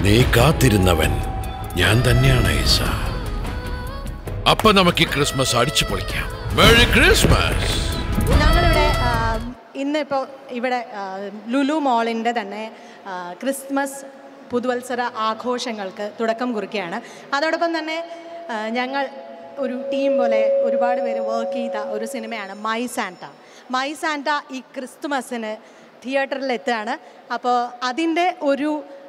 നീ കാത്തിരുന്നവൻ ഞാൻ തന്നെയാണ് ഐസ അപ്പൊ നമുക്ക് ഈ ക്രിസ്മസ് അടിച്ചു പൊളിക്കാം മെറി ക്രിസ്മസ് ഞങ്ങളിവിടെ ആ, ഇന്നിപ്പോൾ ഇവിടെ ആ, ലുലു മോളിൻ്റെ തന്നെ ആ, ക്രിസ്മസ് പുതുവത്സര ആഘോഷങ്ങൾക്ക് തുടക്കം കുറിക്കുകയാണ് അതോടൊപ്പം തന്നെ ആ, ഞങ്ങൾ ഒരു ടീം പോലെ ഒരുപാട് പേര് വർക്ക് ചെയ്ത ഒരു സിനിമയാണ് മൈ സാന്റ മൈ സാന്റ ഈ ക്രിസ്തുമസിന് തിയേറ്ററിൽ എത്തുകയാണ് അപ്പോൾ അതിൻ്റെ ഒരു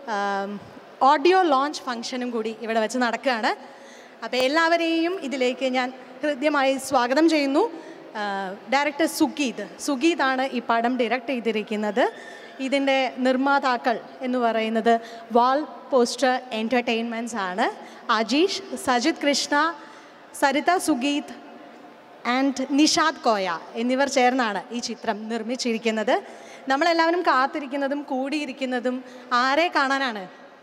ഓഡിയോ ലോഞ്ച് ഫംഗ്ഷനും കൂടി ഇവിടെ വെച്ച് നടക്കുകയാണ് അപ്പോൾ എല്ലാവരെയും ഇതിലേക്ക് ഞാൻ ഹൃദ്യമായി സ്വാഗതം ചെയ്യുന്നു ഡയറക്ടർ സുഗീത് സുഗീതാണ് ഈ പടം ഡയറക്റ്റ് ചെയ്തിരിക്കുന്നത് ഇതിൻ്റെ നിർമ്മാതാക്കൾ എന്ന് പറയുന്നത് വാൾ പോസ്റ്റർ എൻ്റർടൈൻമെൻറ്റ്സ് ആണ് അജീഷ് സജിത് കൃഷ്ണ സരിത സുഗീത് ആൻഡ് നിഷാദ് കോയ എന്നിവർ ചേർന്നാണ് ഈ ചിത്രം നിർമ്മിച്ചിരിക്കുന്നത് നമ്മളെല്ലാവരും കാത്തിരിക്കുന്നതും കൂടിയിരിക്കുന്നതും ആരെ കാണാനാണ്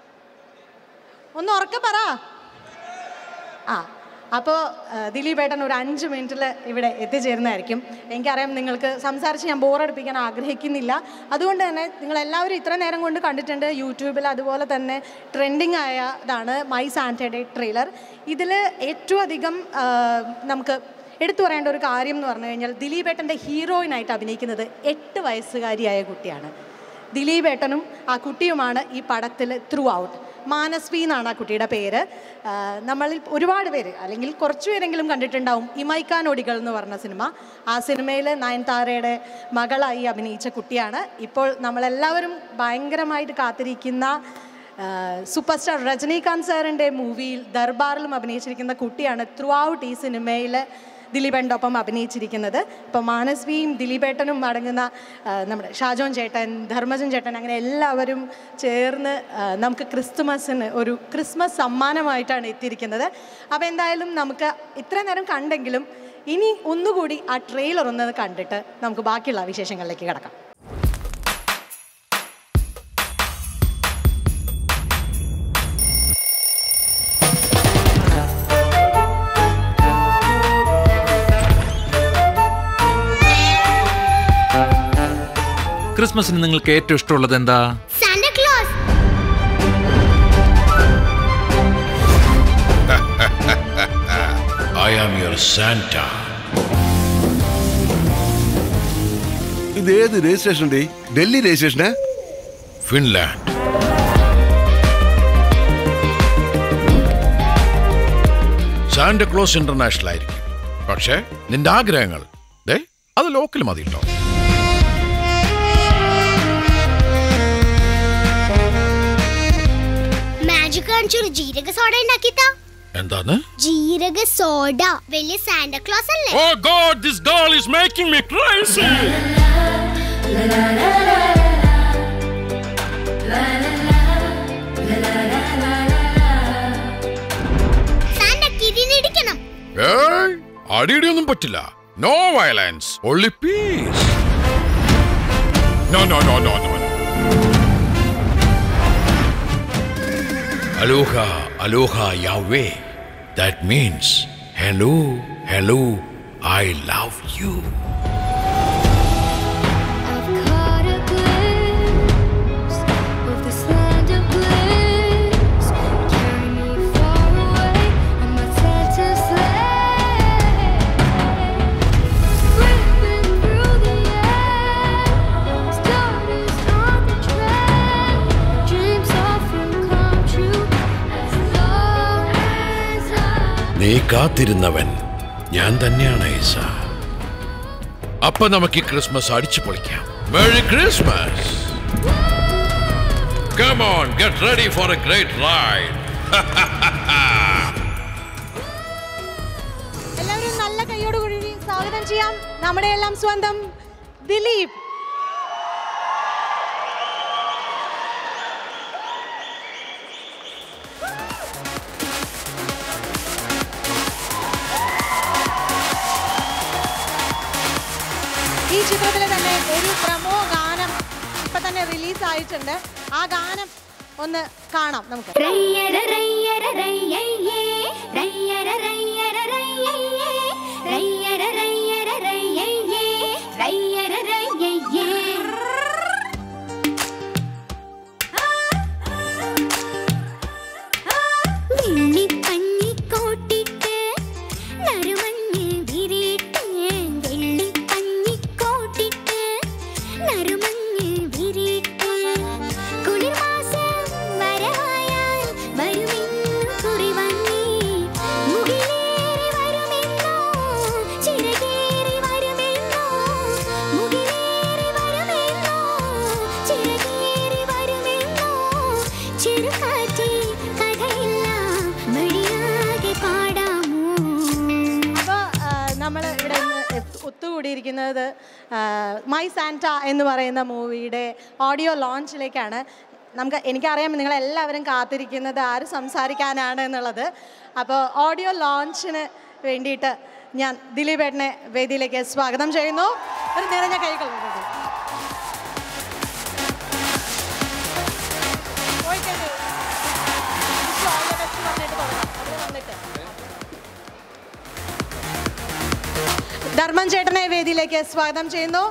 ഒന്ന് ഉറക്കെ പറ ആ അപ്പോൾ ദിലീപ് ഏട്ടൻ ഒരു അഞ്ച് മിനിറ്റിൽ ഇവിടെ എത്തിച്ചേരുന്നതായിരിക്കും എനിക്കറിയാം നിങ്ങൾക്ക് സംസാരിച്ച് ഞാൻ ബോറടിപ്പിക്കാൻ ആഗ്രഹിക്കുന്നില്ല അതുകൊണ്ട് തന്നെ നിങ്ങളെല്ലാവരും ഇത്ര നേരം കൊണ്ട് കണ്ടിട്ടുണ്ട് യൂട്യൂബിൽ അതുപോലെ തന്നെ ട്രെൻഡിങ് ആയതാണ് മൈ സാന്റഡേ ട്രെയിലർ ഇതിൽ ഏറ്റവും അധികം ആ, നമുക്ക് എടുത്തു പറയേണ്ട ഒരു കാര്യം എന്ന് പറഞ്ഞു കഴിഞ്ഞാൽ ദിലീപ് ഏട്ടൻ്റെ ഹീറോയിനായിട്ട് അഭിനയിക്കുന്നത് എട്ട് വയസ്സുകാരിയായ കുട്ടിയാണ് ദിലീപ് ഏട്ടനും ആ കുട്ടിയുമാണ് ഈ പടത്തിൽ ത്രൂ ഔട്ട് മാനസ്വി എന്നാണ് ആ കുട്ടിയുടെ പേര് ആ, നമ്മളിൽ ഒരുപാട് പേര് അല്ലെങ്കിൽ കുറച്ച് പേരെങ്കിലും കണ്ടിട്ടുണ്ടാവും ഇമൈക്കാനോടികൾ എന്ന് പറഞ്ഞ സിനിമ ആ സിനിമയിൽ നയൻതാരയുടെ മകളായി അഭിനയിച്ച കുട്ടിയാണ് ഇപ്പോൾ നമ്മളെല്ലാവരും ഭയങ്കരമായിട്ട് കാത്തിരിക്കുന്ന ആ, സൂപ്പർ സ്റ്റാർ രജനീകാന്ത് സാറിൻ്റെ മൂവിയിൽ ദർബാറിലും അഭിനയിച്ചിരിക്കുന്ന കുട്ടിയാണ് ത്രൂ ഔട്ട് ഈ സിനിമയിൽ ദിലീപേൻ്റെ ഒപ്പം അഭിനയിച്ചിരിക്കുന്നത് ഇപ്പോൾ മാനസ്വിയും ദിലീപേട്ടനും അടങ്ങുന്ന ആ, നമ്മുടെ ഷാജോൻ ചേട്ടൻ ധർമ്മജൻ ചേട്ടൻ അങ്ങനെ എല്ലാവരും ചേർന്ന് ആ, നമുക്ക് ക്രിസ്തുമസിന് ഒരു ക്രിസ്മസ് സമ്മാനമായിട്ടാണ് എത്തിയിരിക്കുന്നത് അപ്പോൾ എന്തായാലും നമുക്ക് ഇത്ര നേരം കണ്ടെങ്കിലും ഇനി ഒന്നുകൂടി ആ ട്രെയിലർ ഒന്ന് കണ്ടിട്ട് നമുക്ക് ബാക്കിയുള്ള വിശേഷങ്ങളിലേക്ക് കിടക്കാം ക്രിസ്മസിന് നിങ്ങൾക്ക് ഏറ്റവും ഇഷ്ടമുള്ളത് എന്താ Santa Claus I am your Santa ഇത് ഏത് രജിസ്ട്രേഷൻ ഡേ ഡൽഹി രജിസ്ട്രേഷനാ ഫിൻലാൻഡ് സാന്റ ക്ലോസ് ഇന്റർനാഷണൽ ആയിരിക്കും പക്ഷേ നിന്റെ ആഗ്രഹങ്ങൾ ദേ അത് ലോക്കൽ മതി കേട്ടോ മാജിക് കാണിച്ചൊരു ജീരക സോഡ ഉണ്ടാക്കിത്താ എന്താന്ന് ജീരക സോഡ വലിയ സാന്റ ക്ലോസ് അല്ലേ oh God this girl is making me crazy Santa കിരീടിക്കണം ഏയ് അടിയിടിയൊന്നും പറ്റില്ല no violence only peace no no no no no aloha aloha യാവേ that means hello hello I love you I've caught a glimpse of this land of bliss. Carry me far away on my tented sleigh. Ripping through the air, stars on the track. Dreams often come true as long as I. നീ കാത്തിരുന്നവൻ ഞാൻ തന്നെയാണ് ഐസ അപ്പൊ നമുക്ക് ഈ Christmas അടിച്ചു പൊളിക്കാം merry Christmas Come on, get ready for a great ride. എല്ലാവരും നല്ല കൈയോടുകൂടി സ്വാഗതം ചെയ്യാം നമ്മുടെ എല്ലാം സ്വന്തം ദിലീപ് ഈ ചിത്രത്തിലെ തന്നെ ഒരു പ്രമോ ഗാനം ഇപ്പൊ തന്നെ റിലീസ് ആയിട്ടുണ്ട് ആ ഗാനം ഒന്ന് കാണാം നമുക്ക് റയ്യര റയ്യര റയ്യയ്യേ റയ്യര റയ്യര റയ്യയ്യേ റയ്യര റയ്യര റയ്യയ്യേ റയ്യര റയ്യയ്യേ ചെറുകാറ്റേ കഥയെല്ലാം വഴിയാകെ പാടാമോ അപ്പോൾ നമ്മൾ ഇവിടെ ഇന്ന് എത്ത് ഒത്തുകൂടിയിരിക്കുന്നത് ആ, മൈ സാന്റ എന്ന് പറയുന്ന മൂവിയുടെ ഓഡിയോ ലോഞ്ചിലേക്കാണ് നമുക്ക് എനിക്കറിയാം നിങ്ങളെല്ലാവരും കാത്തിരിക്കുന്നത് ആര് സംസാരിക്കാനാണ് എന്നുള്ളത് അപ്പോൾ ഓഡിയോ ലോഞ്ചിന് വേണ്ടിയിട്ട് ഞാൻ ദിലീപ് ഏട്ടനെ വേദിയിലേക്ക് സ്വാഗതം ചെയ്യുന്നു ഒരു നിറഞ്ഞ കൈകൾ കൊടുക്കൂ. പോയിക്കഴിഞ്ഞു. വിഷു all the best പറഞ്ഞിട്ട് തുടങ്ങാം. അവിടെ വന്നിട്ട്. ധർമ്മൻ ചേട്ടനെ വേദിയിലേക്ക് സ്വാഗതം ചെയ്യുന്നു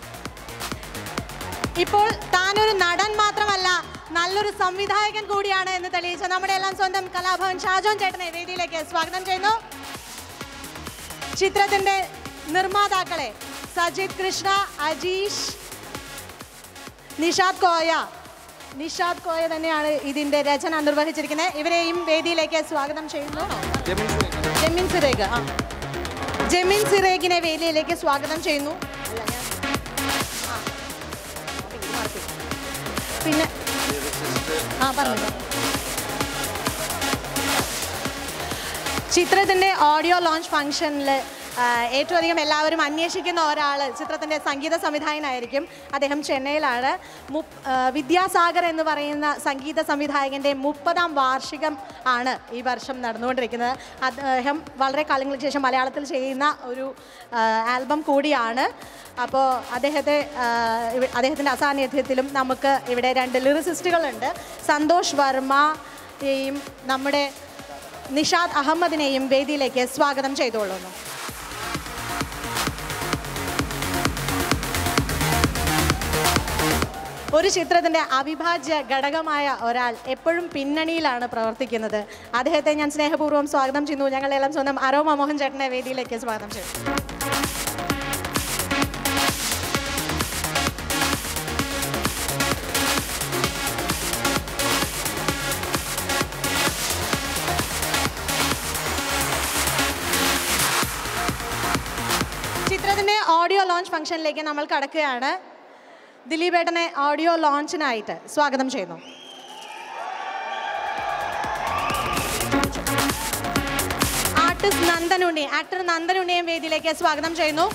ഇപ്പോൾ താനൊരു നടൻ മാത്രമല്ല നല്ലൊരു സംവിധായകൻ കൂടിയാണ് എന്ന് തെളിയിച്ച നമ്മുടെ എല്ലാം സ്വന്തം കലാഭവൻ ഷാജോൻ ചേട്ടനെ വേദിയിലേക്ക് സ്വാഗതം ചെയ്യുന്നു ചിത്രത്തിന്റെ നിർമ്മാതാക്കളെ സജിത് കൃഷ്ണ അജീഷ് നിഷാദ് കോയ നിഷാദ് കോയ തന്നെയാണ് ഇതിന്റെ രചന നിർവഹിച്ചിരിക്കുന്നത് ഇവരെയും വേദിയിലേക്ക് സ്വാഗതം ചെയ്യുന്നു ജെമിൻ സിറേഗ് ആ ജെമിൻ സിറേഗിനെ വേദിയിലേക്ക് സ്വാഗതം ചെയ്യുന്നു അല്ല, ഞാൻ- ആ. ഇത് മാർക്ക് ചെയ്തു. പിന്നെ ആ പറഞ്ഞു ചിത്രത്തിൻ്റെ ഓഡിയോ ലോഞ്ച് ഫംഗ്ഷനിൽ ഏറ്റവും അധികം എല്ലാവരും അന്വേഷിക്കുന്ന ഒരാൾ ചിത്രത്തിൻ്റെ സംഗീത സംവിധായകനായിരിക്കും അദ്ദേഹം ചെന്നൈയിലാണ് മുപ്പ് ആ, വിദ്യാസാഗർ എന്ന് പറയുന്ന സംഗീത സംവിധായകൻ്റെ മുപ്പതാം വാർഷികം ആണ് ഈ വർഷം നടന്നുകൊണ്ടിരിക്കുന്നത് അദ്ദേഹം വളരെ കാലങ്ങൾക്ക് ശേഷം മലയാളത്തിൽ ചെയ്യുന്ന ഒരു ആ, ആൽബം കൂടിയാണ് അപ്പോൾ അദ്ദേഹത്തെ ആ, ഇവ- അദ്ദേഹത്തിൻ്റെ അസാന്നിധ്യത്തിലും നമുക്ക് ഇവിടെ രണ്ട് ലിറിസിസ്റ്റുകളുണ്ട് സന്തോഷ് വർമ്മയെയും നമ്മുടെ നിഷാദ് അഹമ്മദിനെയും വേദിയിലേക്ക് സ്വാഗതം ചെയ്തുകൊള്ളുന്നു ഒരു ചിത്രത്തിൻ്റെ അവിഭാജ്യ ഘടകമായ ഒരാൾ എപ്പോഴും പിന്നണിയിലാണ് പ്രവർത്തിക്കുന്നത് അദ്ദേഹത്തെ ഞാൻ സ്നേഹപൂർവ്വം സ്വാഗതം ചെയ്യുന്നു ഞങ്ങളെല്ലാം സ്വന്തം അരോമ മോഹൻ ചേട്ടനെ വേദിയിലേക്ക് സ്വാഗതം ചെയ്യുന്നു ചിത്രത്തിൻ്റെ ഓഡിയോ ലോഞ്ച് ഫംഗ്ഷനിലേക്ക് നമ്മൾ കടക്കുകയാണ് ദിലീപേട്ടനെ ഓഡിയോ ലോഞ്ചിനായിട്ട് സ്വാഗതം ചെയ്യുന്നു ആർട്ടിസ്റ്റ് നന്ദനുണ്ണി ആക്ടർ നന്ദനുണ്ണിയും വേദിയിലേക്ക് സ്വാഗതം ചെയ്യുന്നു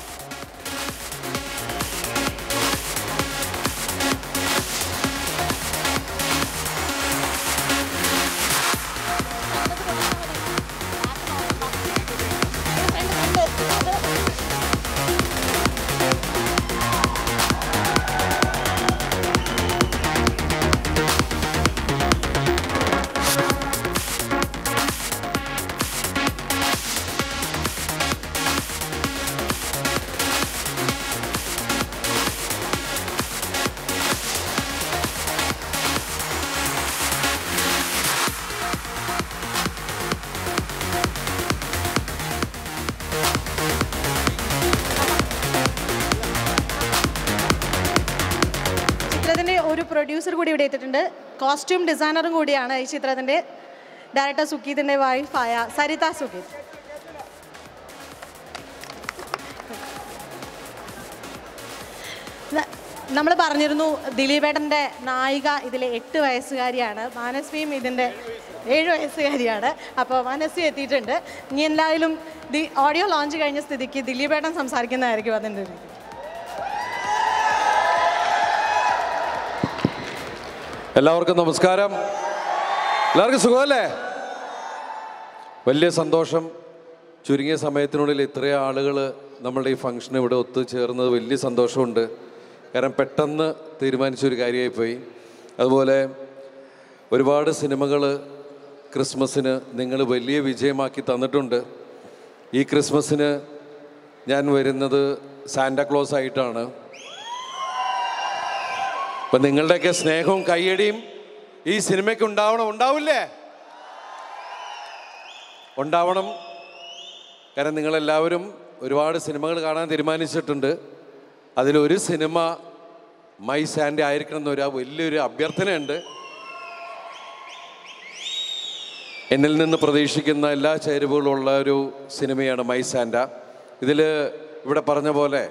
ചിത്രത്തിൻ്റെ ഒരു പ്രൊഡ്യൂസർ കൂടി ഇവിടെ എത്തിയിട്ടുണ്ട് കോസ്റ്റ്യൂം ഡിസൈനറും കൂടിയാണ് ഈ ചിത്രത്തിൻ്റെ ഡയറക്ടർ സുക്കീതിൻ്റെ വൈഫായ സരിത സുക്കീത് നമ്മൾ പറഞ്ഞിരുന്നു ദിലീപേട്ടൻ്റെ നായിക ഇതിലെ എട്ട് വയസ്സുകാരിയാണ് മാനസ്വിയും ഇതിൻ്റെ ഏഴ് വയസ്സുകാരിയാണ് അപ്പോൾ മാനസ്വി എത്തിയിട്ടുണ്ട് ഇനി എന്തായാലും ദി ഓഡിയോ ലോഞ്ച് കഴിഞ്ഞ സ്ഥിതിക്ക് ദിലീപേട്ടൻ സംസാരിക്കുന്നതായിരിക്കും അതിൻ്റെ ഒരു എല്ലാവർക്കും നമസ്കാരം എല്ലാവർക്കും സുഖമല്ലേ വലിയ സന്തോഷം ചുരുങ്ങിയ സമയത്തിനുള്ളിൽ ഇത്രയും ആളുകൾ നമ്മളുടെ ഈ ഫംഗ്ഷൻ ഇവിടെ ഒത്തുചേർന്നത് വലിയ സന്തോഷമുണ്ട് കാരണം പെട്ടെന്ന് തീരുമാനിച്ച ഒരു കാര്യമായിപ്പോയി അതുപോലെ ഒരുപാട് സിനിമകൾ ക്രിസ്മസിന് നിങ്ങൾ വലിയ വിജയമാക്കി തന്നിട്ടുണ്ട് ഈ ക്രിസ്മസിന് ഞാൻ വരുന്നത് സാന്റാക്ലോസ് ആയിട്ടാണ് അപ്പം നിങ്ങളുടെയൊക്കെ സ്നേഹവും കയ്യടിയും ഈ സിനിമയ്ക്ക് ഉണ്ടാവണം ഉണ്ടാവില്ലേ ഉണ്ടാവണം കാരണം നിങ്ങളെല്ലാവരും ഒരുപാട് സിനിമകൾ കാണാൻ തീരുമാനിച്ചിട്ടുണ്ട് അതിലൊരു സിനിമ മൈ സാൻഡ് ആയിരിക്കണം എന്നൊരു വലിയൊരു അഭ്യർത്ഥനയുണ്ട് എന്നിൽ നിന്ന് പ്രതീക്ഷിക്കുന്ന എല്ലാ ചേരുവകളുള്ള ഒരു സിനിമയാണ് മൈ സാൻഡ ഇതിൽ ഇവിടെ പറഞ്ഞ പോലെ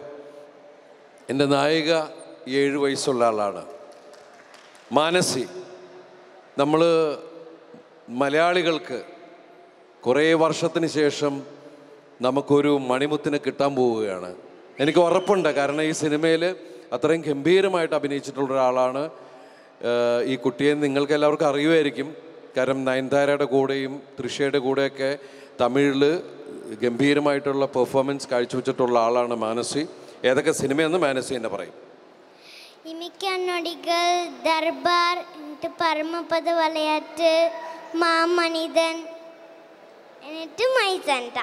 എൻ്റെ നായിക ഏഴ് വയസ്സുള്ള ആളാണ് മാനസി നമ്മൾ മലയാളികൾക്ക് കുറേ വർഷത്തിന് ശേഷം നമുക്കൊരു മണിമുത്തിനെ കിട്ടാൻ പോവുകയാണ് എനിക്ക് ഉറപ്പുണ്ട് കാരണം ഈ സിനിമയിൽ അത്രയും ഗംഭീരമായിട്ട് അഭിനയിച്ചിട്ടുള്ള ഒരാളാണ് ഏഹ് ഈ കുട്ടിയെ നിങ്ങൾക്ക് എല്ലാവർക്കും അറിയുമായിരിക്കും കാരണം നയൻതാരയുടെ കൂടെയും തൃഷയുടെ കൂടെയൊക്കെ തമിഴിൽ ഗംഭീരമായിട്ടുള്ള പെർഫോമൻസ് കാഴ്ചവെച്ചിട്ടുള്ള ആളാണ് മാനസി ഏതൊക്കെ സിനിമയെന്ന് മാനസി എന്നെ പറയും ഇമിക്ക നൊടികൾ ദർബാർ എന്നിട്ട് പരമപദ വലയാറ്റ് മാമനിതൻ എന്നിട്ട് മൈസൻറ്റ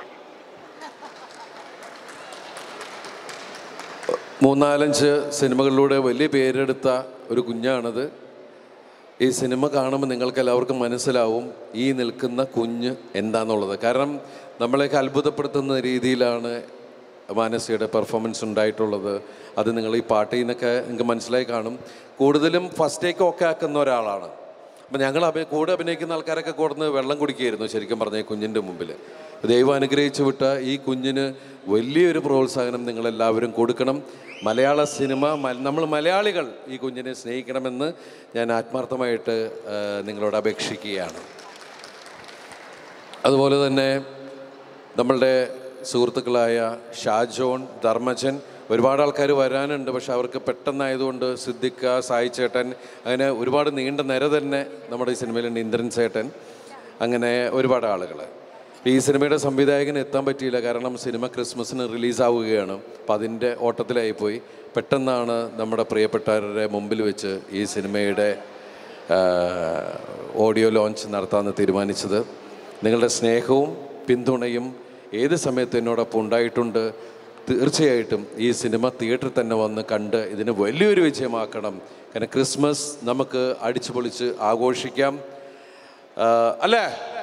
മൂന്നാലഞ്ച് സിനിമകളിലൂടെ വലിയ പേരെടുത്ത ഒരു കുഞ്ഞാണത് ഈ സിനിമ കാണുമ്പോൾ നിങ്ങൾക്ക് എല്ലാവർക്കും മനസ്സിലാവും ഈ നിൽക്കുന്ന കുഞ്ഞ് എന്താണെന്നുള്ളത് കാരണം നമ്മളെയൊക്കെ അത്ഭുതപ്പെടുത്തുന്ന രീതിയിലാണ് മാനസിയുടെ പെർഫോമൻസ് ഉണ്ടായിട്ടുള്ളത് അത് നിങ്ങൾ ഈ പാട്ടിൽ നിന്നൊക്കെ നിങ്ങൾക്ക് മനസ്സിലായി കാണും കൂടുതലും ഫസ്റ്റ് ടേക്ക് ഒക്കെ ആക്കുന്ന ഒരാളാണ് അപ്പം ഞങ്ങൾ അഭി കൂടെ അഭിനയിക്കുന്ന ആൾക്കാരൊക്കെ കൊടുന്ന് വെള്ളം കുടിക്കുകയായിരുന്നു ശരിക്കും പറഞ്ഞ ഈ കുഞ്ഞിൻ്റെ മുമ്പിൽ ദൈവം അനുഗ്രഹിച്ചു വിട്ട ഈ കുഞ്ഞിന് വലിയൊരു പ്രോത്സാഹനം നിങ്ങളെല്ലാവരും കൊടുക്കണം മലയാള സിനിമ മ- നമ്മൾ മലയാളികൾ ഈ കുഞ്ഞിനെ സ്നേഹിക്കണമെന്ന് ഞാൻ ആത്മാർത്ഥമായിട്ട് ആ, നിങ്ങളോട് അപേക്ഷിക്കുകയാണ് അതുപോലെ തന്നെ നമ്മളുടെ സുഹൃത്തുക്കളായ ഷാജോൺ ധർമ്മജൻ ഒരുപാട് ആൾക്കാർ വരാനുണ്ട് പക്ഷെ അവർക്ക് പെട്ടെന്നായതുകൊണ്ട് സിദ്ദിഖ സായി ചേട്ടൻ അങ്ങനെ ഒരുപാട് നീണ്ട നിര തന്നെ നമ്മുടെ ഈ സിനിമയിലുണ്ട് ഇന്ദ്രൻ ചേട്ടൻ അങ്ങനെ ഒരുപാട് ആളുകൾ ഈ സിനിമയുടെ സംവിധായകന് എത്താൻ പറ്റിയില്ല കാരണം സിനിമ ക്രിസ്മസിന് റിലീസാവുകയാണ് അപ്പം അതിൻ്റെ ഓട്ടത്തിലായിപ്പോയി പെട്ടെന്നാണ് നമ്മുടെ പ്രിയപ്പെട്ടവരുടെ മുമ്പിൽ വെച്ച് ഈ സിനിമയുടെ ഓഡിയോ ലോഞ്ച് നടത്താമെന്ന് തീരുമാനിച്ചത് നിങ്ങളുടെ സ്നേഹവും പിന്തുണയും ഏത് സമയത്ത് എന്നോടൊപ്പം ഉണ്ടായിട്ടുണ്ട് തീർച്ചയായിട്ടും ഈ സിനിമ തിയേറ്ററിൽ തന്നെ വന്ന് കണ്ട് ഇതിന് വലിയൊരു വിജയമാക്കണം കാരണം ക്രിസ്മസ് നമുക്ക് അടിച്ചു പൊളിച്ച് ആഘോഷിക്കാം ആ, അല്ലേ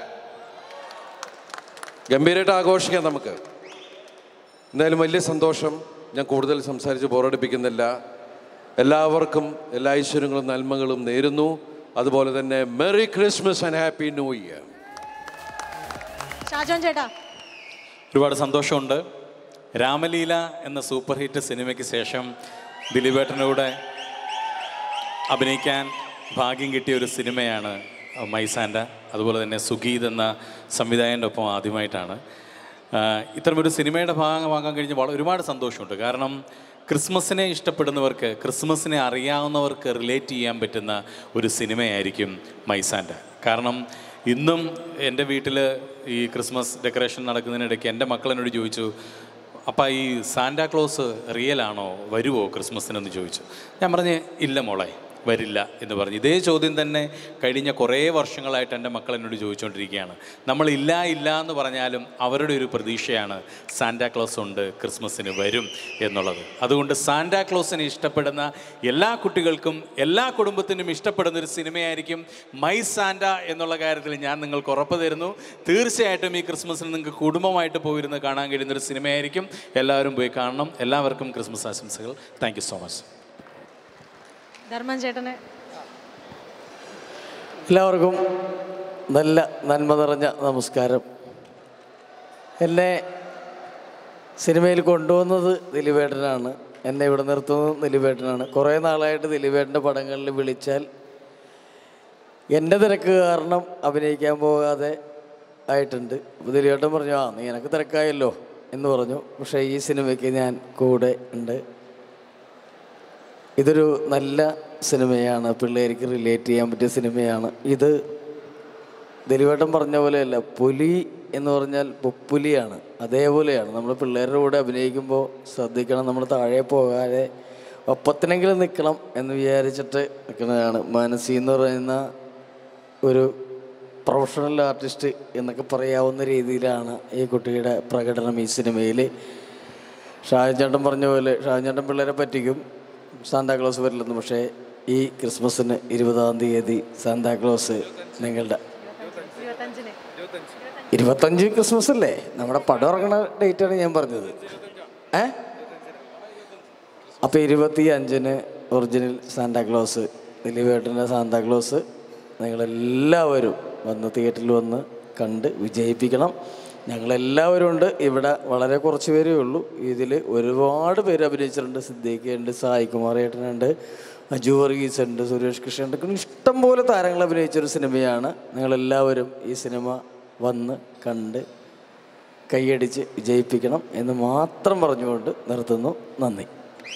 ഗംഭീരമായിട്ട് ആഘോഷിക്കാം നമുക്ക് എന്തായാലും വലിയ സന്തോഷം ഞാൻ കൂടുതൽ സംസാരിച്ച് ബോറടിപ്പിക്കുന്നില്ല എല്ലാവർക്കും എല്ലാ ഐശ്വര്യങ്ങളും നന്മകളും നേരുന്നു അതുപോലെ തന്നെ merry Christmas and happy new year Shajon ചേട്ടാ ഒരുപാട് സന്തോഷമുണ്ട് രാമലീല എന്ന സൂപ്പർ ഹിറ്റ് സിനിമയ്ക്ക് ശേഷം ദിലീപേട്ടനൂടെ അഭിനയിക്കാൻ ഭാഗ്യം കിട്ടിയ ഒരു സിനിമയാണ് മൈസാൻഡ അതുപോലെ തന്നെ സുഗീത് എന്ന സംവിധായകൻ്റെ ഒപ്പം ആദ്യമായിട്ടാണ് ആഹ് ഇത്തരമൊരു സിനിമയുടെ ഭാഗമാകാൻ കഴിഞ്ഞ് വളരെ ഒരുപാട് സന്തോഷമുണ്ട് കാരണം ക്രിസ്മസിനെ ഇഷ്ടപ്പെടുന്നവർക്ക് ക്രിസ്മസിനെ അറിയാവുന്നവർക്ക് റിലേറ്റ് ചെയ്യാൻ പറ്റുന്ന ഒരു സിനിമയായിരിക്കും മൈസാൻഡ കാരണം ഇന്നും എൻ്റെ വീട്ടിൽ ഈ ക്രിസ്മസ് ഡെക്കറേഷൻ നടക്കുന്നതിനിടയ്ക്ക് എൻ്റെ മക്കൾ എന്നോട് ചോദിച്ചു അപ്പം ഈ സാന്റാക്ലോസ് റിയൽ ആണോ വരുമോ ക്രിസ്മസിനെന്ന് ചോദിച്ചു ഞാൻ പറഞ്ഞ് ഇല്ല മോളെ വരില്ല എന്ന് പറഞ്ഞു ഇതേ ചോദ്യം തന്നെ കഴിഞ്ഞ കുറേ വർഷങ്ങളായിട്ട് എൻ്റെ മക്കൾ എന്നോട് ചോദിച്ചുകൊണ്ടിരിക്കുകയാണ് നമ്മൾ ഇല്ല ഇല്ല എന്ന് പറഞ്ഞാലും അവരുടെ ഒരു പ്രതീക്ഷയാണ് സാന്റാക്ലോസ് ഉണ്ട് ക്രിസ്മസിന് വരും എന്നുള്ളത് അതുകൊണ്ട് സാന്റാക്ലോസിനെ ഇഷ്ടപ്പെടുന്ന എല്ലാ കുട്ടികൾക്കും എല്ലാ കുടുംബത്തിനും ഇഷ്ടപ്പെടുന്ന ഒരു സിനിമയായിരിക്കും മൈ സാന്റ എന്നുള്ള കാര്യത്തിൽ ഞാൻ നിങ്ങൾക്ക് ഉറപ്പ് തരുന്നു തീർച്ചയായിട്ടും ഈ ക്രിസ്മസിന് നിങ്ങൾക്ക് കുടുംബമായിട്ട് പോയിരുന്ന് കാണാൻ കഴിയുന്ന ഒരു സിനിമയായിരിക്കും എല്ലാവരും പോയി കാണണം എല്ലാവർക്കും ക്രിസ്മസ് ആശംസകൾ thank you so much Dharman ചേട്ടനെ എല്ലാവർക്കും നല്ല നന്മ നിറഞ്ഞ നമസ്കാരം എന്നെ സിനിമയിൽ കൊണ്ടുവന്നത് ദിലീപേട്ടനാണ് എന്നെ ഇവിടെ നിർത്തുന്നത് ദിലീപേട്ടനാണ് കുറേ നാളായിട്ട് ദിലീപേട്ടൻ്റെ പടങ്ങളിൽ വിളിച്ചാൽ എൻ്റെ തിരക്ക് കാരണം അഭിനയിക്കാൻ പോകാതെ ആയിട്ടുണ്ട് അപ്പോൾ ദിലീപേട്ടൻ പറഞ്ഞു ആ നീ എനിക്ക് തിരക്കായല്ലോ എന്ന് പറഞ്ഞു പക്ഷേ ഈ സിനിമയ്ക്ക് ഞാൻ കൂടെ ഉണ്ട് ഇതൊരു നല്ല സിനിമയാണ് പിള്ളേർക്ക് റിലേറ്റ് ചെയ്യാൻ പറ്റിയ സിനിമയാണ് ഇത് ദിലീപേട്ടൻ പറഞ്ഞ പോലെയല്ല പുലി എന്ന് പറഞ്ഞാൽ പുലിയാണ് അതേപോലെയാണ് നമ്മൾ പിള്ളേരുടെ കൂടെ അഭിനയിക്കുമ്പോൾ ശ്രദ്ധിക്കണം നമ്മൾ താഴെ പോകാതെ ഒപ്പത്തിനെങ്കിലും നിൽക്കണം എന്ന് വിചാരിച്ചിട്ട് നിൽക്കുന്നതാണ് മാനസി എന്ന് പറയുന്ന ഒരു പ്രൊഫഷണൽ ആർട്ടിസ്റ്റ് എന്നൊക്കെ പറയാവുന്ന രീതിയിലാണ് ഈ കുട്ടിയുടെ പ്രകടനം ഈ സിനിമയിൽ ഷാജൻ ചേട്ടൻ പറഞ്ഞ പോലെ ഷാജൻ ചേട്ടൻ പിള്ളേരെ പറ്റിക്കും സാന്താക്ലോസ് വരില്ലെന്ന് പക്ഷേ ഈ ക്രിസ്മസിന് ഇരുപതാം തീയതി സാന്താക്ലോസ് നിങ്ങളുടെ ഇരുപത്തഞ്ച് ക്രിസ്മസ് അല്ലേ നമ്മുടെ പടം ഇറങ്ങുന്ന ഡേറ്റാണ് ഞാൻ പറഞ്ഞത് ഏ അപ്പോൾ ഇരുപത്തി അഞ്ചിന് ഒറിജിനൽ സാന്താക്ലോസ് ദിലീപേട്ടൻ്റെ സാന്താക്ലോസ് നിങ്ങളെല്ലാവരും വന്ന് തിയേറ്ററിൽ വന്ന് കണ്ട് വിജയിപ്പിക്കണം ഞങ്ങളെല്ലാവരും ഉണ്ട് ഇവിടെ വളരെ കുറച്ച് പേരേ ഉള്ളൂ ഇതിൽ ഒരുപാട് പേര് അഭിനയിച്ചിട്ടുണ്ട് സിദ്ദീഖുണ്ട് സായി കുമാർ ഏട്ടനുണ്ട് അജു വർഗീസ് ഉണ്ട് സുരേഷ് കൃഷ്ണ ഉണ്ട് അങ്ങനെ ഇഷ്ടംപോലെ താരങ്ങൾ അഭിനയിച്ചൊരു സിനിമയാണ് നിങ്ങളെല്ലാവരും ഈ സിനിമ വന്ന് കണ്ട് കൈയടിച്ച് വിജയിപ്പിക്കണം എന്ന് മാത്രം പറഞ്ഞുകൊണ്ട് നിർത്തുന്നു നന്ദി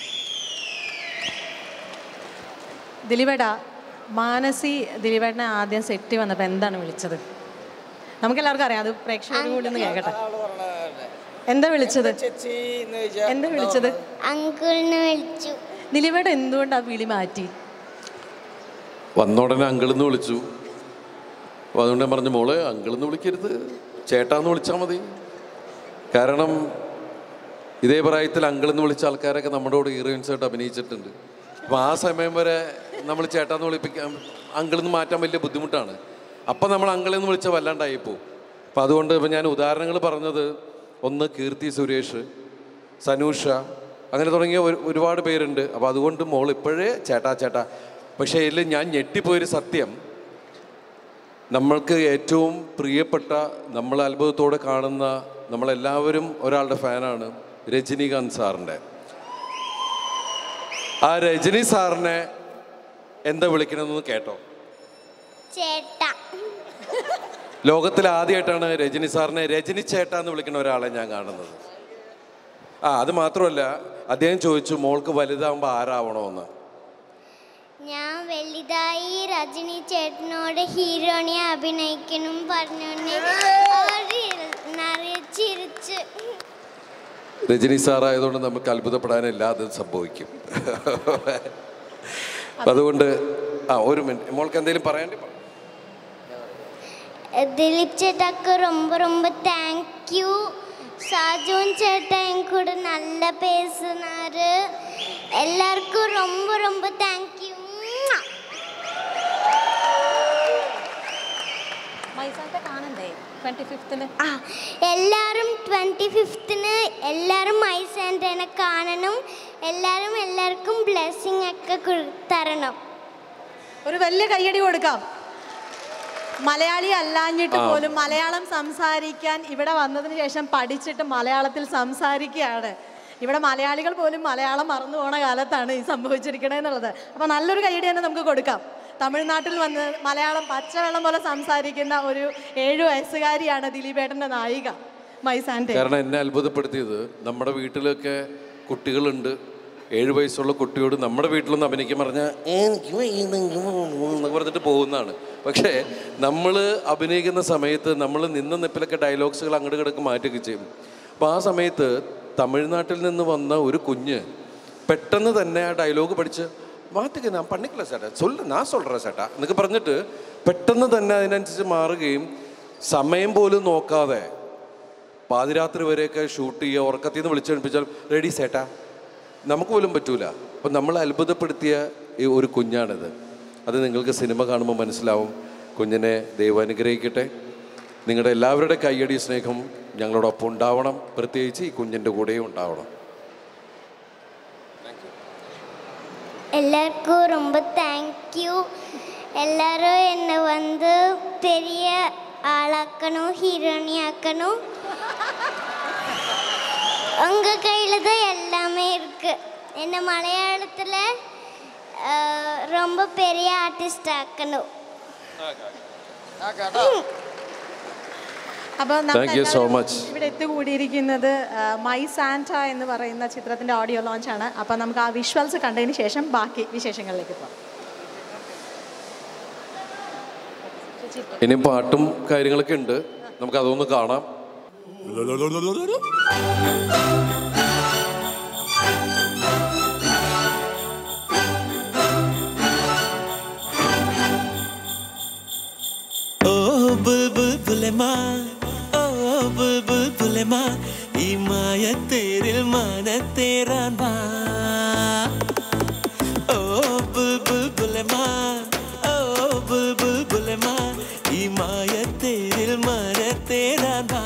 ദിലീപേട്ട മാനസി ദിലീപേട്ടനെ ആദ്യം സെറ്റ് വന്നപ്പോൾ എന്താണ് വിളിച്ചത് നമുക്കെല്ലാവർക്കും അറിയാം അത് പ്രേക്ഷകരും കൂടി ഒന്ന് കേൾക്കട്ടെ എന്താ വിളിച്ചത് എന്താ വിളിച്ചത് അങ്കിളിനെ വിളിച്ചു ദിലീപേട്ട എന്തുകൊണ്ട് ആ വിളി മാറ്റി വന്ന ഉടനെ അങ്കിളെന്ന് വിളിച്ചു അപ്പോൾ അതുകൊണ്ട് ഞാൻ പറഞ്ഞു മോളെ അങ്കിളെന്ന് വിളിക്കരുത് ചേട്ടാന്ന് വിളിച്ചാൽ മതി കാരണം ഇതേ പ്രായത്തിൽ അങ്കിളെന്ന് വിളിച്ച ആൾക്കാരൊക്കെ നമ്മുടെ കൂടെ ഹീറോയിൻസ് ആയിട്ട് അഭിനയിച്ചിട്ടുണ്ട് അപ്പോൾ ആ സമയം വരെ നമ്മൾ ചേട്ടാന്ന് വിളിപ്പിക്കാൻ അങ്കിളെന്ന് മാറ്റാൻ വലിയ ബുദ്ധിമുട്ടാണ് അപ്പം നമ്മൾ അങ്കിളെന്ന് വിളിച്ചാൽ വല്ലാണ്ടായിപ്പോ അപ്പം അതുകൊണ്ട് ഇപ്പം ഞാൻ ഉദാഹരണങ്ങൾ പറഞ്ഞത് ഒന്ന് കീർത്തി സുരേഷ് സനൂഷ അങ്ങനെ തുടങ്ങിയ ഒരു- ഒരുപാട് പേരുണ്ട് അപ്പോൾ അതുകൊണ്ട് മോൾ ഇപ്പോഴേ ചേട്ടാ ചേട്ടാ പക്ഷേ ഇതിൽ ഞാൻ ഞെട്ടിപ്പോയൊരു സത്യം നമ്മൾക്ക് ഏറ്റവും പ്രിയപ്പെട്ട നമ്മൾ അത്ഭുതത്തോടെ കാണുന്ന നമ്മളെല്ലാവരും ഒരാളുടെ ഫാനാണ് രജനീകാന്ത് സാറിൻ്റെ ആ രജനി സാറിനെ എന്താ വിളിക്കണമെന്ന് കേട്ടോ ചേട്ടാ ലോകത്തിൽ ആദ്യമായിട്ടാണ് രജനി സാറിനെ രജനി ചേട്ടാ എന്ന് വിളിക്കുന്ന ഒരാളെ ഞാൻ കാണുന്നത് ആ അത് മാത്രമല്ല അദ്ദേഹം ചോദിച്ചു മോൾക്ക് വലുതാകുമ്പോൾ ആരാവണമെന്ന് ഞാൻ വലുതായി രജനി ചേട്ടനോട് ഹീറോണി അഭിനയിക്കണം പറഞ്ഞോണ്ട് അവര് നിറയെ ചിരിച്ച് രജനി സാറായതുകൊണ്ട് നമുക്ക് അത്ഭുതപ്പെടാനില്ല അത് സംഭവിക്കും അപ്പൊ അതുകൊണ്ട് ആ ഒരു മിനിറ്റ് മോൾക്ക് എന്തെങ്കിലും പറയാണ്ടി പറ. திலீப் சேட்டாக்கு ரொம்ப ரொம்ப தேங்க்யூ சாஜுன் சேட்டா என் கூட நல்லா பேசினாரு எல்லாருக்கும் ரொம்ப ரொம்ப தேங்க்யூ മൈസാത്തെ കാണണ്ടേ ട്വന്റി ഫിഫ്തിന് ആ എല്ലാവരും ട്വൻറ്റി ഫിഫ്ത്തിന് എല്ലാവരും മൈസാൻറ്റനെ കാണണം എല്ലാവരും എല്ലാവർക്കും ബ്ലെസ്സിങ് ഒക്കെ കൊടു- തരണം ഒരു വലിയ കയ്യടി കൊടുക്കാം മലയാളി അല്ലാഞ്ഞിട്ട് പോലും മലയാളം സംസാരിക്കാൻ ഇവിടെ വന്നതിന് ശേഷം പഠിച്ചിട്ട് മലയാളത്തിൽ സംസാരിക്കുകയാണ് ഇവിടെ മലയാളികൾ പോലും മലയാളം മറന്നു പോണ കാലത്താണ് ഈ സംഭവിച്ചിരിക്കണേന്നുള്ളത് അപ്പോൾ നല്ലൊരു കയ്യടി തന്നെ നമുക്ക് കൊടുക്കാം തമിഴ്നാട്ടിൽ വന്ന് മലയാളം പച്ചവെള്ളം പോലെ സംസാരിക്കുന്ന ഒരു ഏഴു വയസ്സുകാരിയാണ് ദിലീപേട്ടൻ്റെ നായിക മൈസാൻ്റെ കാരണം എന്നെ അത്ഭുതപ്പെടുത്തിയത് നമ്മുടെ വീട്ടിലൊക്കെ കുട്ടികളുണ്ട് ഏഴ് വയസ്സുള്ള കുട്ടിയോട് നമ്മുടെ വീട്ടിലൊന്ന് അഭിനയിക്കാൻ പറഞ്ഞാൽ എനിക്ക് വയ്യ, എനിക്ക് വയ്യ" എന്നൊക്കെ പറഞ്ഞിട്ട് പോകുന്നതാണ് പക്ഷേ നമ്മൾ അഭിനയിക്കുന്ന സമയത്ത് നമ്മൾ നിന്ന നിപ്പിലൊക്കെ ഡയലോഗ്സുകൾ അങ്ങോട്ട് കിടക്ക് മാറ്റുകയൊക്കെ ചെയ്യും അപ്പോൾ ആ സമയത്ത് തമിഴ്നാട്ടിൽ നിന്ന് വന്ന ഒരു കുഞ്ഞ് പെട്ടെന്ന് തന്നെ ആ ഡയലോഗ് പഠിച്ച് മാറ്റുക ഞാൻ പണിക്കില്ല ചേട്ടാ ചൊല്ല ഞാൻ സൊല്ലറ ചേട്ടാ എന്നൊക്കെ പറഞ്ഞിട്ട് പെട്ടെന്ന് തന്നെ അതിനനുസരിച്ച് മാറുകയും സമയം പോലും നോക്കാതെ പാതിരാത്രി വരെയൊക്കെ ഷൂട്ട് ചെയ്യുക ഉറക്കത്തിൽ നിന്ന് വിളിച്ചെടുപ്പിച്ചാൽ റെഡി സേട്ടാ നമുക്ക് പോലും പറ്റൂല അപ്പം നമ്മൾ അത്ഭുതപ്പെടുത്തിയ ഈ ഒരു കുഞ്ഞാണിത് അത് നിങ്ങൾക്ക് സിനിമ കാണുമ്പോൾ മനസ്സിലാവും കുഞ്ഞിനെ ദൈവം അനുഗ്രഹിക്കട്ടെ നിങ്ങളുടെ എല്ലാവരുടെ കയ്യടി സ്നേഹം ഞങ്ങളോടൊപ്പം ഉണ്ടാവണം പ്രത്യേകിച്ച് ഈ കുഞ്ഞിൻ്റെ കൂടെയും ഉണ്ടാവണം எல்லாருக்கும் ரொம்ப தேங்க்யூ எல்லாரும் என்னை வந்து பெரிய ஆளாக்கணும் ஹீரோனி ஆக்கணும் உங்கள் கையில் தான் எல்லாமே இருக்கு என்னை மலையாளத்தில் ரொம்ப பெரிய ஆர்டிஸ்ட் ஆக்கணும் അപ്പോൾ Thank you so much. ഇവിടെ എത്തിക്കൂടിയിരിക്കുന്നത് ആ, മൈ സാന്റ എന്ന് പറയുന്ന ചിത്രത്തിന്റെ ഓഡിയോ ലോഞ്ച് ആണ് അപ്പോൾ നമുക്ക് ആ വിഷ്വൽസ് കണ്ടതിന് ശേഷം ബാക്കി വിശേഷങ്ങളിലേക്ക് പോകാം ഇനി പാട്ടും കാര്യങ്ങളൊക്കെ ഉണ്ട് നമുക്ക് അതൊന്ന് കാണാം ഓ ബുൽബുൽ പുലമാ ഓ ബുൽബുൽ പുലമാ ഈ മായത്തേരിൽ മാനത്തേറാൻ വാ ഓ ബുൽബുൽ പുലമാ ഓ ബുൽബുൽ പുലമാ ഈ മായത്തേരിൽ മാനത്തേറാൻ വാ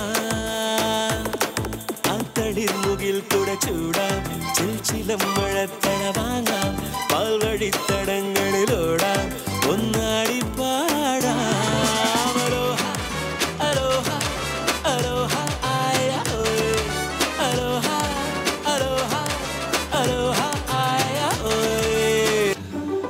അത്തളിർമുകിൽ കുട ചൂടാം ചിൽച്ചിലം മഴത്തണ വാങ്ങാം പാൽവഴിത്തടങ്ങളിലോടാം ഒന്നാടി പാടാം അലോഹ അലോഹ അലോഹ ആയ ഓയ് അലോഹ അലോഹ അലോഹ ആയ ഓയ്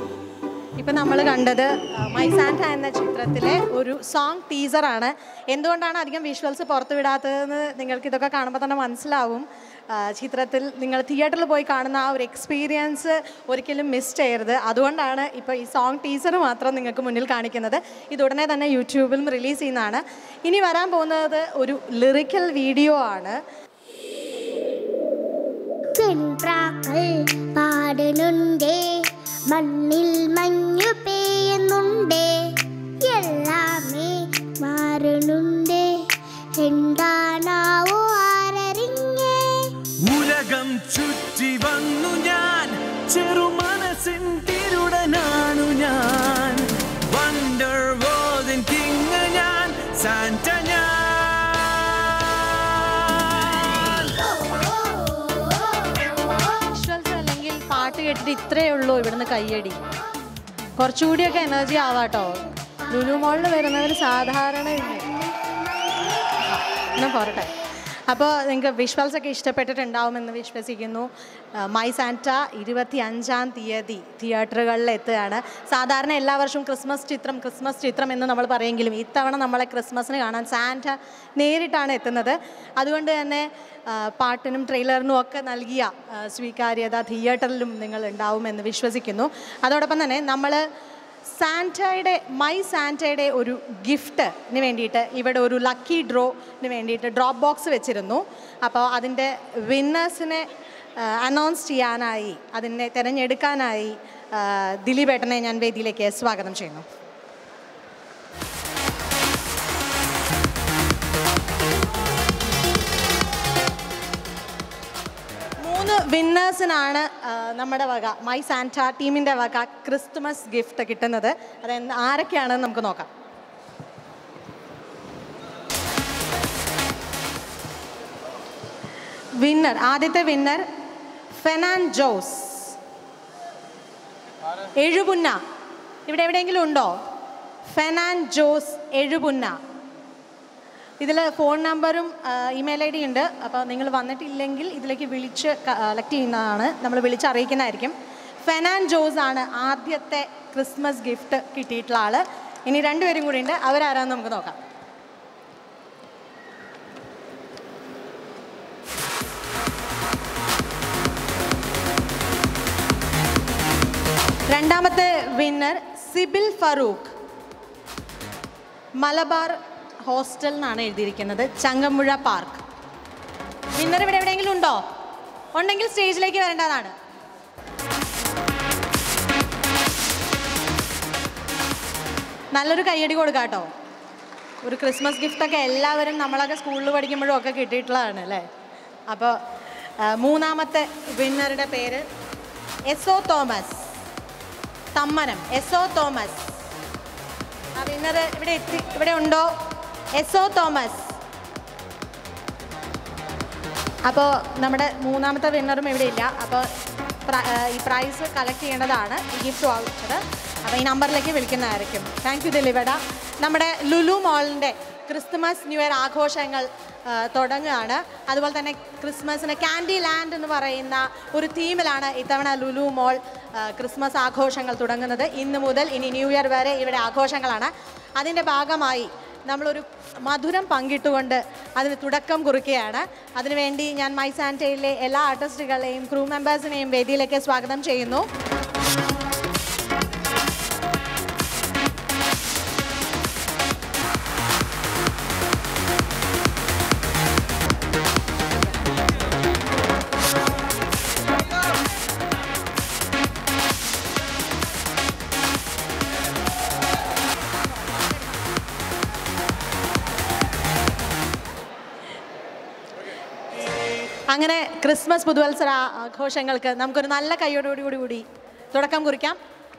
കണ്ടത് മൈ സാന്റ എന്ന ചിത്രത്തിലെ ഒരു സോങ് ടീസറാണ് എന്തുകൊണ്ടാണ് അധികം വിഷ്വൽസ് പുറത്തു വിടാത്തതെന്ന് നിങ്ങൾക്ക് ഇതൊക്കെ കാണുമ്പോൾ തന്നെ മനസ്സിലാവും ആ, ചിത്രത്തിൽ നിങ്ങൾ തിയേറ്ററിൽ പോയി കാണുന്ന ആ ഒരു എക്സ്പീരിയൻസ് ഒരിക്കലും മിസ് ചെയ്യരുത് അതുകൊണ്ടാണ് ഇപ്പോൾ ഈ സോങ് ടീസർ മാത്രം നിങ്ങൾക്ക് മുന്നിൽ കാണിക്കുന്നത് ഇത് ഉടനെ തന്നെ യൂട്യൂബിലും റിലീസ് ചെയ്യുന്നതാണ് ഇനി വരാൻ പോകുന്നത് ഒരു ലിറിക്കൽ വീഡിയോ ആണ് ചെൺപ്രാക്കൾ പാടുന്നുണ്ടേ മണ്ണിൽ മഞ്ഞു പെയ്യുന്നുണ്ടേ എല്ലാമേ മാറുന്നുണ്ടേ എന്താണാവോ ആരറിഞ്ഞേ ഉലകം ചുറ്റി വന്നു ഞാൻ ചെറുമനസ്സിൻ തിരുടനാണു ഞാൻ വണ്ടർ വേൾഡിൻ കിങ് ഞാൻ സാന്റ ഞാൻ വിഷ്വൽസ് അല്ലെങ്കിൽ പാട്ട് കേട്ടിട്ട് ഇത്രയേ ഉള്ളൂ ഇവിടുന്ന് കയ്യടി കുറച്ചുകൂടിയൊക്കെ എനർജി ആവാട്ടോ ലുലു മോളിൽ വരുന്നവർ സാധാരണ ഇല്ലേ? ആ, എന്നാ പോരട്ടെ അപ്പോൾ നിങ്ങൾക്ക് വിഷ്വൽസ് ഒക്കെ ഇഷ്ടപ്പെട്ടിട്ടുണ്ടാവുമെന്ന് വിശ്വസിക്കുന്നു ആ, മൈ സാന്റ ഇരുപത്തി അഞ്ചാം തീയതി തിയേറ്ററുകളിൽ എത്തുകയാണ് സാധാരണ എല്ലാ വർഷവും ക്രിസ്മസ് ചിത്രം ക്രിസ്മസ് ചിത്രം എന്ന് നമ്മൾ പറയുമെങ്കിലും ഇത്തവണ നമ്മളെ ക്രിസ്മസിന് കാണാൻ സാന്റ നേരിട്ടാണ് എത്തുന്നത് അതുകൊണ്ട് തന്നെ ആ, പാട്ടിനും ട്രെയിലറിനും ഒക്കെ നൽകിയ ആ, സ്വീകാര്യത തിയേറ്ററിലും നിങ്ങൾ ഉണ്ടാവുമെന്ന് വിശ്വസിക്കുന്നു അതോടൊപ്പം തന്നെ നമ്മൾ സാന്റയുടെ മൈ സാന്റയുടെ ഒരു ഗിഫ്റ്റിന് വേണ്ടിയിട്ട് ഇവിടെ ഒരു ലക്കി ഡ്രോന് വേണ്ടിയിട്ട് ഡ്രോപ്പ് ബോക്സ് വെച്ചിരുന്നു അപ്പോൾ അതിൻ്റെ വിന്നേഴ്സിനെ അനൗൺസ് ചെയ്യാനായി അതിനെ തിരഞ്ഞെടുക്കാനായി ആ, ദിലീപേട്ടനെ ഞാൻ വേദിയിലേക്ക് സ്വാഗതം ചെയ്യുന്നു മൂന്ന് വിന്നേഴ്സിനാണ് നമ്മുടെ വക മൈ സാന്റ ടീമിൻ്റെ വക ക്രിസ്തുമസ് ഗിഫ്റ്റ് കിട്ടുന്നത് അത് എന്ത് ആരൊക്കെയാണെന്ന് നമുക്ക് നോക്കാം വിന്നർ ആദ്യത്തെ വിന്നർ ഫെനാൻ ജോസ് എഴുപുന്ന ഇവിടെ എവിടെയെങ്കിലും ഉണ്ടോ ഫെനാൻ ജോസ് എഴുപുന്ന ഇതിൽ ഫോൺ നമ്പറും ഇമെയിൽ ഐ ഡി ഉണ്ട് അപ്പോൾ നിങ്ങൾ വന്നിട്ടില്ലെങ്കിൽ ഇതിലേക്ക് വിളിച്ച് കളക്ട് ചെയ്യുന്നതാണ് നമ്മൾ വിളിച്ച് അറിയിക്കുന്നതായിരിക്കും ഫെനാൻ ജോസ് ആണ് ആദ്യത്തെ ക്രിസ്മസ് ഗിഫ്റ്റ് കിട്ടിയിട്ടുള്ള ആൾ ഇനി രണ്ടുപേരും കൂടി ഉണ്ട് അവരാരാന്ന് നമുക്ക് നോക്കാം രണ്ടാമത്തെ വിന്നർ സിബിൽ ഫറൂഖ് മലബാർ ഹോസ്റ്റൽ എന്നാണ് എഴുതിയിരിക്കുന്നത് ചങ്ങമ്പുഴ പാർക്ക് വിന്നർ ഇവിടെ എവിടെയെങ്കിലും ഉണ്ടോ ഉണ്ടെങ്കിൽ സ്റ്റേജിലേക്ക് വരേണ്ടതാണ് നല്ലൊരു കയ്യടി കൊടുക്കാം കേട്ടോ ഒരു ക്രിസ്മസ് ഗിഫ്റ്റൊക്കെ എല്ലാവരും നമ്മളൊക്കെ സ്കൂളിൽ പഠിക്കുമ്പോഴും ഒക്കെ കിട്ടിയിട്ടുള്ളതാണ് അല്ലേ അപ്പോൾ മൂന്നാമത്തെ വിന്നറുടെ പേര് എസോ തോമസ് തമ്മനം എസോ തോമസ് ആ വിന്നർ ഇവിടെ എത്തി ഇവിടെ ഉണ്ടോ എസോ തോമസ് അപ്പോൾ നമ്മുടെ മൂന്നാമത്തെ വിന്നറും ഇവിടെ ഇല്ല അപ്പോൾ ഈ പ്രൈസ് കളക്ട് ചെയ്യേണ്ടതാണ് ഈ ഗിഫ്റ്റ് വാങ്ങിച്ചത് അപ്പോൾ ഈ നമ്പറിലേക്ക് വിളിക്കുന്നതായിരിക്കും താങ്ക് യു ദിലീപട നമ്മുടെ ലുലു മോളിൻ്റെ ക്രിസ്മസ് ന്യൂ ഇയർ ആഘോഷങ്ങൾ ആ, തുടങ്ങുകയാണ് അതുപോലെ തന്നെ ക്രിസ്മസിന് ക്യാൻഡി ലാൻഡ് എന്ന് പറയുന്ന ഒരു തീമിലാണ് ഇത്തവണ ലുലു മോൾ ആ, ക്രിസ്മസ് ആഘോഷങ്ങൾ തുടങ്ങുന്നത് ഇന്ന് മുതൽ ഇനി ന്യൂ ഇയർ വരെ ഇവിടെ ആഘോഷങ്ങളാണ് അതിൻ്റെ ഭാഗമായി നമ്മളൊരു മധുരം പങ്കിട്ടുകൊണ്ട് അതിന് തുടക്കം കുറിക്കുകയാണ് അതിനുവേണ്ടി ഞാൻ മൈ സാന്റയിലെ എല്ലാ ആർട്ടിസ്റ്റുകളെയും ക്രൂ മെമ്പേഴ്സിനെയും വേദിയിലേക്ക് സ്വാഗതം ചെയ്യുന്നു അങ്ങനെ ക്രിസ്മസ് പുതുവത്സര ആഘോഷങ്ങൾക്ക് നമുക്കൊരു നല്ല കൈയോടുകൂടി കൂടി കൂടി തുടക്കം കുറിക്കാം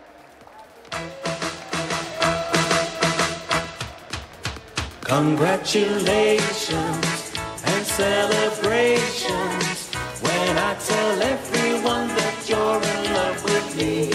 Congratulations and celebrations when I tell everyone that you're in love with me.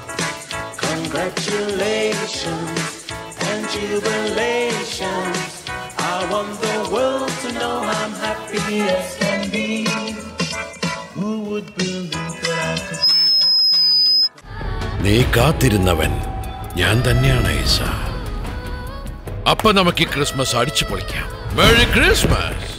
Congratulations and jubilations. I want the world to know I'm happy as can be. Who would believe that I could നീ കാത്തിരുന്നവൻ ഞാൻ തന്നെയാണ് ഐസ അപ്പൊ നമുക്ക് ഈ Christmas അടിച്ചു പൊളിക്കാം merry Christmas